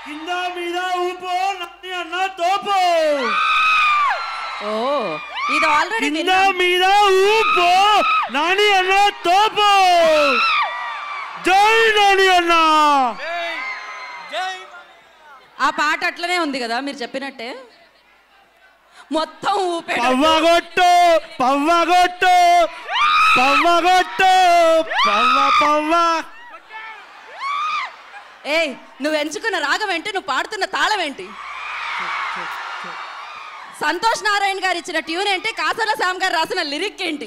కింద మీద ఊపో నాని అన్న తోపు ఓ ఇది ఆల్రెడీ కింద మీద ఊపో నాని అన్న తోపు జై నాని అన్న ఆ పాట అట్లనే ఉంది కదా మీరు చెప్పినట్టే మొత్తం ఊపే పవ్వగొట్టు పవ్వగొట్టు పవ్వగొట్టు పవ్వ పవ్వ ఏయ్ నువ్వు ఎంచుకున్న రాగం ఏంటి నువ్వు పాడుతున్న తాళం ఏంటి సంతోష్ నారాయణ గారు ఇచ్చిన ట్యూన్ ఏంటి కాసల శ్యామ్ గారు రాసిన లిరిక్ ఏంటి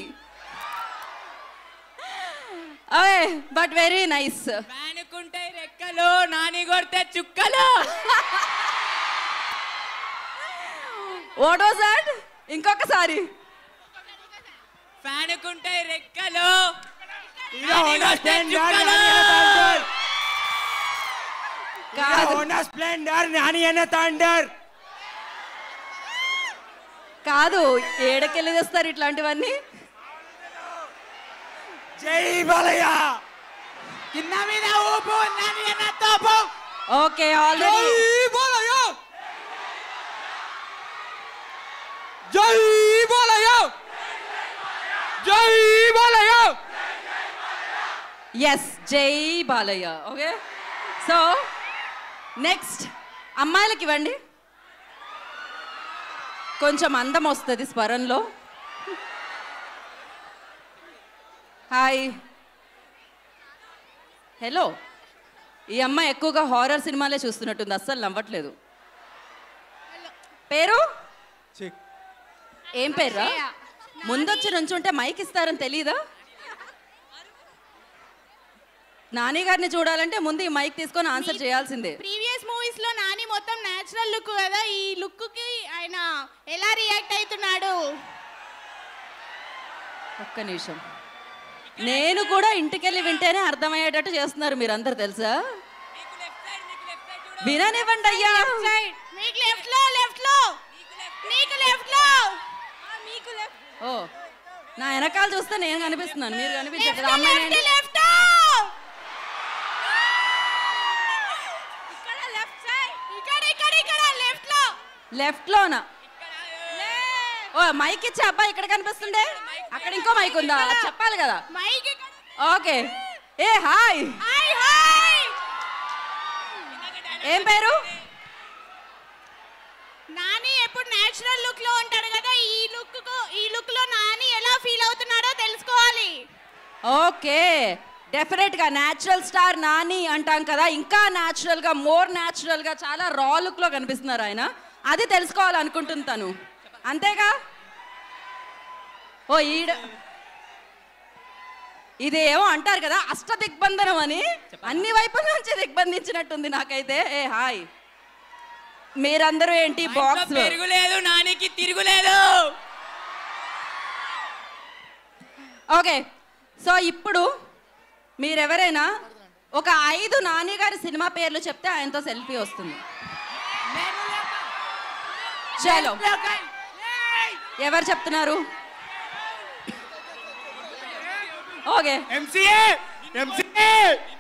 అవే బట్ వెరీ నైస్ ఫ్యానుకుంటే రెక్కలు నాని కొడితే చుక్కలు వాట్ వాజ్ దాట్ ఇంకొకసారి ఫ్యానుకుంటే రెక్కలు ఇలా హోండా స్ప్లెండర్ చుక్కలు. కాదు హోండా స్ప్లెండర్ నాని అన్న థండర్ కాదు ఏడకెళ్ళి తెస్తారు ఇట్లాంటివన్నీ జై బాలయ్య కింద మీద ఊపు నాని అన్న తోపు ఓకే ఆల్రెడీ బాలయ్య జై బాలయ్య జై బాలయ్య ఎస్ జై బాలయ్య ఓకే సో నెక్స్ట్ అమ్మాయిలకి ఇవ్వండి కొంచెం అందం వస్తుంది స్వరంలో హాయ్ హలో ఈ అమ్మాయి ఎక్కువగా హారర్ సినిమాలే చూస్తున్నట్టుంది అస్సలు నవ్వట్లేదు పేరు ఏం పేరు ముందొచ్చి నుంచుంటే మైక్ ఇస్తారని తెలీదా నాని గారిని చూడాలంటే ముందు ఈ మైక్ తీసుకొని ఆన్సర్ చేయాల్సిందే ప్రీవియస్ మూవీస్ లో నాని మొత్తం నేచురల్ లుక్ కదా ఈ లుక్ కి ఆయన ఎలా రియాక్ట్ అవుతున్నాడు ఒక్క నిమిషం నేను కూడా ఇంటికెళ్ళి వింటేనే అర్థమయ్యేటట్టు చేస్తున్నారు మీరందరూ తెలుసా విననివ్వండి అయ్యా మీకు లెఫ్ట్ లో లెఫ్ట్ లో మీకు లెఫ్ట్ లో మీకు లెఫ్ట్ ఓ నా వెనకాల చూస్తే నేను కనిపిస్తున్నాను మీరు కనిపించట్లేదు లెఫ్ట్ అమ్మాయి లెఫ్ట్ లెఫ్ట్ ఇక్కడ లెఫ్ట్ సైడ్ ఇక్కడ ఇక్కడ ఇక్కడ లెఫ్ట్ లో లెఫ్ట్ లోనా ఓ మైక్ ఇచ్చే అబ్బాయి ఇక్కడ కనిపిస్తుండే అక్కడ ఇంకో మైక్ ఉందా అది చెప్పాలి కదా మైక్ ఇక్కడ ఓకే ఏ హాయ్ హాయ్ హాయ్ ఏం పేరు నాని ఎప్పుడు నేచురల్ లుక్ లో ఉంటాడు కదా ఈ లుక్ ఈ లుక్ లో నాని ఎలా ఫీల్ అవుతున్నాడో తెలుసుకోవాలి ఓకే డెఫినెట్ గా న్యాచురల్ స్టార్ నాని అంటాం కదా ఇంకా న్యాచురల్ గా మోర్ న్యాచురల్ గా చాలా రా లుక్ లో కనిపిస్తున్నారు ఆయన అది తెలుసుకోవాలనుకుంటుంటాను అంతేగా ఓ ఈడ ఇదేమో అంటారు కదా అష్ట దిగ్బంధనం అని అన్ని వైపుల నుంచి దిగ్బంధించినట్టుంది నాకైతే ఏ హాయ్ మీరందరూ ఏంటి బాక్స్ తిరుగులేదు నానికి తిరుగులేదు ఓకే సో ఇప్పుడు మీరెవరైనా ఒక ఐదు నాని గారి సినిమా పేర్లు చెప్తే ఆయనతో సెల్ఫీ వస్తుంది చలో ఎవరు చెప్తున్నారు ఓకే ఎంసీఏ ఎంసీఏ